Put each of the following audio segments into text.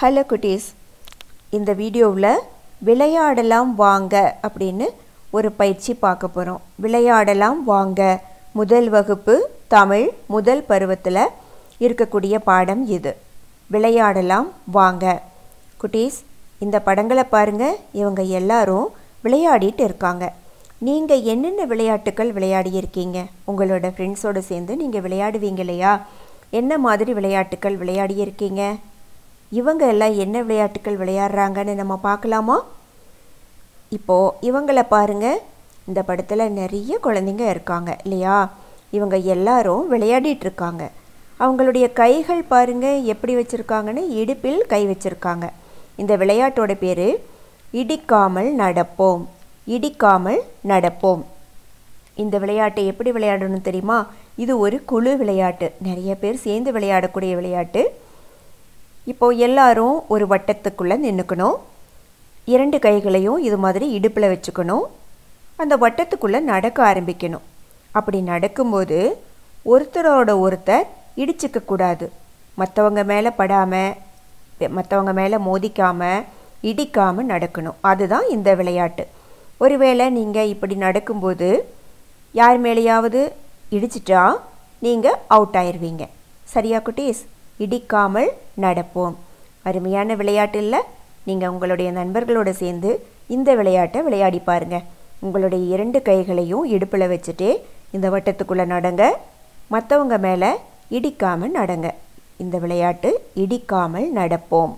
hello குட்டீஸ் இந்த வீடியோவில் விளையாடலாம் வாங்க அப்படின்னு ஒரு பயிற்சி பார்க்க போகிறோம் விளையாடலாம் வாங்க முதல் வகுப்பு தமிழ் முதல் பருவத்தில் இருக்கக்கூடிய பாடம் இது விளையாடலாம் வாங்க குட்டீஸ் இந்த படங்களை பாருங்கள் இவங்க எல்லாரும் விளையாடிட்டு இருக்காங்க நீங்கள் என்னென்ன விளையாட்டுகள் விளையாடியிருக்கீங்க உங்களோட ஃப்ரெண்ட்ஸோடு சேர்ந்து நீங்கள் விளையாடுவீங்க இல்லையா என்ன மாதிரி விளையாட்டுகள் விளையாடியிருக்கீங்க இவங்க எல்லாம் என்ன விளையாட்டுகள் விளையாடுறாங்கன்னு நம்ம பார்க்கலாமா இப்போது இவங்களை பாருங்க இந்த படத்தில் நிறைய குழந்தைங்க இருக்காங்க இல்லையா இவங்க எல்லாரும் விளையாடிட்டு இருக்காங்க அவங்களுடைய கைகள் பாருங்க எப்படி வச்சுருக்காங்கன்னு இடுப்பில் கை வச்சுருக்காங்க இந்த விளையாட்டோட பேர் இடிக்காமல் நடப்போம் இடிக்காமல் நடப்போம் இந்த விளையாட்டை எப்படி விளையாடணும் தெரியுமா இது ஒரு குழு விளையாட்டு நிறைய பேர் சேர்ந்து விளையாடக்கூடிய விளையாட்டு இப்போ எல்லாரும் ஒரு வட்டத்துக்குள்ளே நின்றுக்கணும் இரண்டு கைகளையும் இது மாதிரி இடுப்பில் வச்சுக்கணும் அந்த வட்டத்துக்குள்ளே நடக்க ஆரம்பிக்கணும் அப்படி நடக்கும்போது ஒருத்தரோட ஒருத்தர் இடிச்சிக்க கூடாது மற்றவங்க மேலே படாமல் மற்றவங்க மேலே மோதிக்காமல் இடிக்காமல் நடக்கணும் அதுதான் இந்த விளையாட்டு ஒருவேளை நீங்கள் இப்படி நடக்கும்போது யார் மேலேயாவது இடிச்சிட்டா நீங்கள் அவுட் ஆயிடுவீங்க சரியா குட்டீஸ் இடிக்காமல் நடப்போம் அருமையான விளையாட்டு இல்லை நீங்கள் உங்களுடைய நண்பர்களோடு சேர்ந்து இந்த விளையாட்டை விளையாடி பாருங்க உங்களுடைய இரண்டு கைகளையும் இடுப்பில் வச்சுட்டு இந்த வட்டத்துக்குள்ளே நடங்க மற்றவங்க மேலே இடிக்காமல் நடங்க இந்த விளையாட்டு இடிக்காமல் நடப்போம்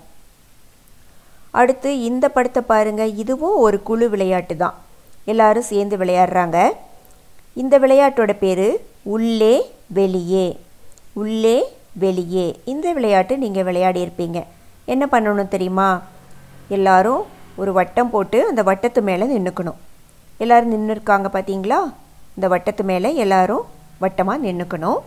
அடுத்து இந்த படத்தை பாருங்கள் இதுவும் ஒரு குழு விளையாட்டு தான் எல்லாரும் சேர்ந்து விளையாடுறாங்க இந்த விளையாட்டோட பேர் உள்ளே வெளியே உள்ளே வெளியே இந்த விளையாட்டு நீங்கள் விளையாடியிருப்பீங்க என்ன பண்ணணும் தெரியுமா எல்லாரும் ஒரு வட்டம் போட்டு அந்த வட்டத்து மேலே நின்றுக்கணும் எல்லோரும் நின்று இருக்காங்க பார்த்தீங்களா இந்த வட்டத்து மேலே எல்லாரும் வட்டமாக நின்றுக்கணும்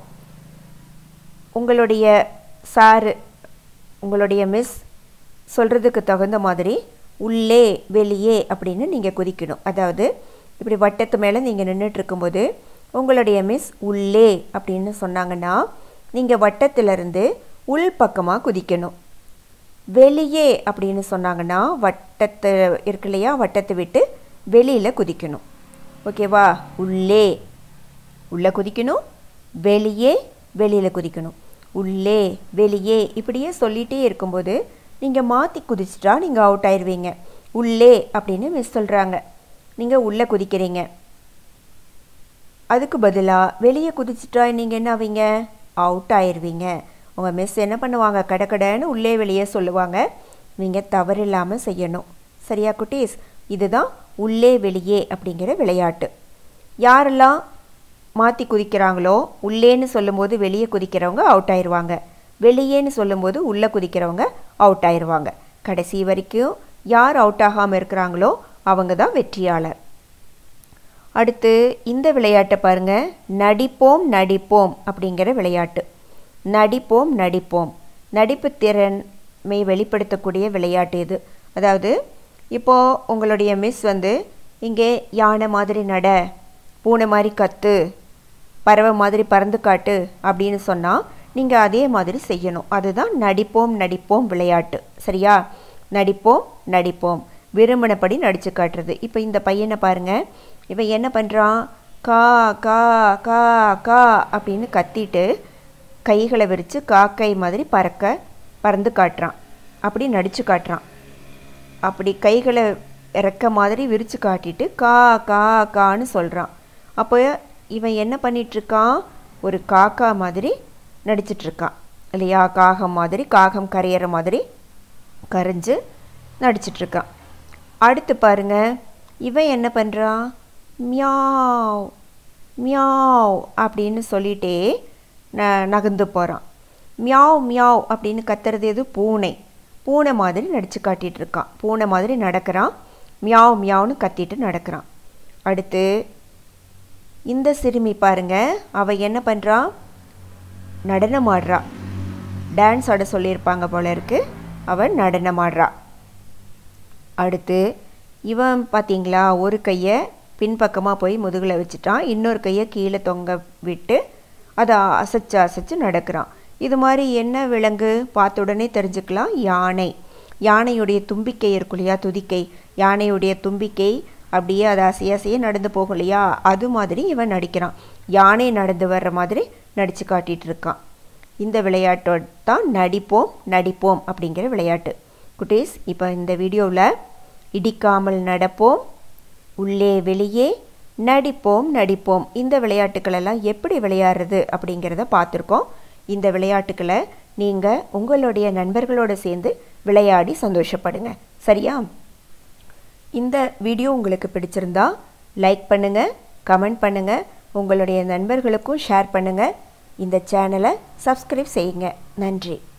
உங்களுடைய சாரு உங்களுடைய மிஸ் சொல்கிறதுக்கு தகுந்த மாதிரி உள்ளே வெளியே அப்படின்னு நீங்கள் குதிக்கணும் அதாவது இப்படி வட்டத்து மேலே நீங்கள் நின்றுட்டு இருக்கும்போது உங்களுடைய மிஸ் உள்ளே அப்படின்னு சொன்னாங்கன்னா நீங்கள் வட்டத்திலிருந்து உள் பக்கமாக குதிக்கணும் வெளியே அப்படின்னு சொன்னாங்கன்னா வட்டத்தை இருக்கு இல்லையா வட்டத்தை விட்டு வெளியில் குதிக்கணும் ஓகேவா உள்ளே உள்ளே குதிக்கணும் வெளியே வெளியில் குதிக்கணும் உள்ளே வெளியே இப்படியே சொல்லிகிட்டே இருக்கும்போது நீங்கள் மாற்றி குதிச்சிட்டா நீங்கள் அவுட் ஆயிடுவீங்க உள்ளே அப்படின்னு மிஸ் சொல்கிறாங்க நீங்கள் உள்ளே குதிக்கிறீங்க அதுக்கு பதிலாக வெளியே குதிச்சிட்டா நீங்கள் என்ன ஆவீங்க அவுட் ஆயிடுவீங்க உங்கள் மிஸ் என்ன பண்ணுவாங்க கடக்கடன்னு உள்ளே வெளியே சொல்லுவாங்க நீங்கள் தவறில்லாமல் செய்யணும் சரியா குட்டீஸ் இதுதான் உள்ளே வெளியே அப்படிங்கிற விளையாட்டு யாரெல்லாம் மாற்றி குதிக்கிறாங்களோ உள்ளேன்னு சொல்லும்போது வெளியே குதிக்கிறவங்க அவுட் ஆயிடுவாங்க வெளியேன்னு சொல்லும்போது உள்ளே குதிக்கிறவங்க அவுட் ஆயிடுவாங்க கடைசி வரைக்கும் யார் அவுட் ஆகாமல் இருக்கிறாங்களோ அவங்க தான் வெற்றியாளர் அடுத்து இந்த விளையாட்டை பாருங்கள் நடிப்போம் நடிப்போம் அப்படிங்கிற விளையாட்டு நடிப்போம் நடிப்போம் நடிப்பு திறன்மை வெளிப்படுத்தக்கூடிய விளையாட்டு இது அதாவது இப்போது உங்களுடைய மிஸ் வந்து இங்கே யானை மாதிரி நட பூனை மாதிரி கத்து பறவை மாதிரி பறந்து காட்டு அப்படின்னு சொன்னால் நீங்கள் அதே மாதிரி செய்யணும் அதுதான் நடிப்போம் நடிப்போம் விளையாட்டு சரியா நடிப்போம் நடிப்போம் விரும்பினபடி நடித்து காட்டுறது இப்போ இந்த பையனை பாருங்கள் இவன் என்ன பண்ணுறான் கா கா கா கா அப்படின்னு கத்திட்டு கைகளை விரித்து காக்கை மாதிரி பறக்க பறந்து காட்டுறான் அப்படி நடித்து காட்டுறான் அப்படி கைகளை இறக்க மாதிரி விரித்து காட்டிட்டு கா கா கான்னு சொல்கிறான் அப்போ இவன் என்ன பண்ணிகிட்ருக்கான் ஒரு காக்கா மாதிரி நடிச்சிட்ருக்கான் இல்லையா காகம் மாதிரி காகம் கரையிற மாதிரி கரைஞ்சு நடிச்சிட்ருக்கான் அடுத்து பாருங்க இவன் என்ன பண்ணுறான் மியாவ் மியாவ் அப்படின்னு சொல்லிட்டே ந நகர்ந்து போகிறான் மியாவ் மியாவ் அப்படின்னு கத்துறது எது பூனை பூனை மாதிரி நடித்து காட்டிகிட்டு இருக்கான் பூனை மாதிரி நடக்கிறான் மியாவ் மியாவ்னு கத்திட்டு நடக்கிறான் அடுத்து இந்த சிறுமி பாருங்க அவள் என்ன பண்ணுறான் நடனம் ஆடுறா டான்ஸ் ஆட சொல்லியிருப்பாங்க போல இருக்கு அவன் நடனம் ஆடுறா அடுத்து இவன் பார்த்தீங்களா ஒரு கையை பின்பக்கமாக போய் முதுகில் வச்சுட்டான் இன்னொரு கையை கீழே தொங்க விட்டு அதை அசைச்சு அசைச்சு நடக்கிறான் இது மாதிரி என்ன விலங்கு பார்த்த உடனே தெரிஞ்சுக்கலாம் யானை யானையுடைய தும்பிக்கை இருக்கும் இல்லையா துதிக்கை யானையுடைய தும்பிக்கை அப்படியே அதை அசைய அசைய நடந்து போகும் இல்லையா அது மாதிரி இவன் நடிக்கிறான் யானை நடந்து வர்ற மாதிரி நடித்து காட்டிகிட்டு இருக்கான் இந்த விளையாட்டோட தான் நடிப்போம் நடிப்போம் அப்படிங்கிற விளையாட்டு குட்டீஸ் இப்போ இந்த வீடியோவில் இடிக்காமல் நடப்போம் உள்ளே வெளியே நடிப்போம் நடிப்போம் இந்த விளையாட்டுக்களெல்லாம் எப்படி விளையாடுறது அப்படிங்கிறத பார்த்துருக்கோம் இந்த விளையாட்டுக்களை நீங்கள் உங்களுடைய நண்பர்களோடு சேர்ந்து விளையாடி சந்தோஷப்படுங்க சரியா இந்த வீடியோ உங்களுக்கு பிடிச்சிருந்தா லைக் பண்ணுங்கள் கமெண்ட் பண்ணுங்கள் உங்களுடைய நண்பர்களுக்கும் ஷேர் பண்ணுங்கள் இந்த சேனலை சப்ஸ்கிரைப் செய்யுங்க நன்றி